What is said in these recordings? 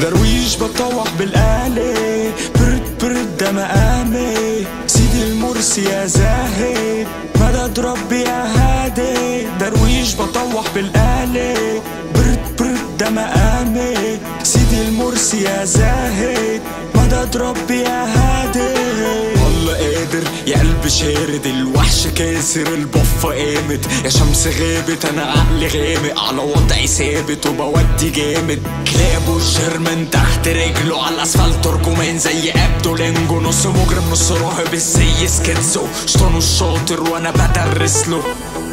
درويش بطوح بالآلة برد برد ده مقامي سيدي المرسي يا زاهد مدد ربي يا هادي درويش بطوح بالآلة برد برد ده مقامي سيدي المرسي يا زاهد مدد ربي يا هادي الله قادر يا قلبي شارد الوحش كاسر البفة قامت يا شمس غابت انا عقلي غامق على وضعي ثابت وبودي جامد كلابه الجيرمان تحت رجله على الاسفلت ترجمان زي ابدو لينجو نص مجرم نص راهب ازاي سكيتزو شطانه الشاطر وانا بدرس له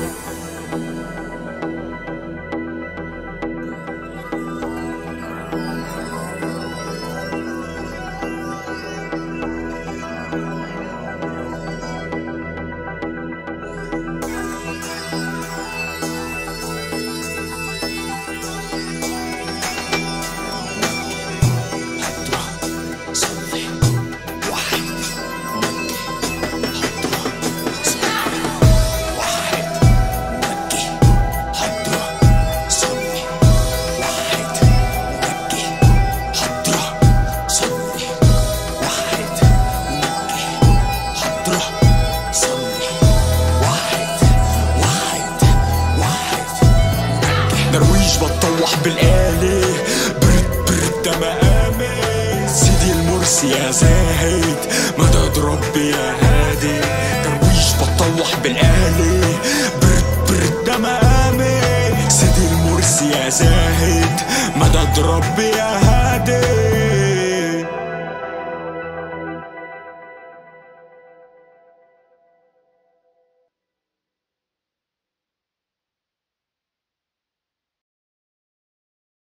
درويش بتطوح بالآلة برد برد ده مقامي سيدي المرسي يا زاهد مدد ربي يا هادي درويش بتطوح بالآلة برد برد ده مقامي سيدي المرسي يا زاهد مدد ربي يا هادي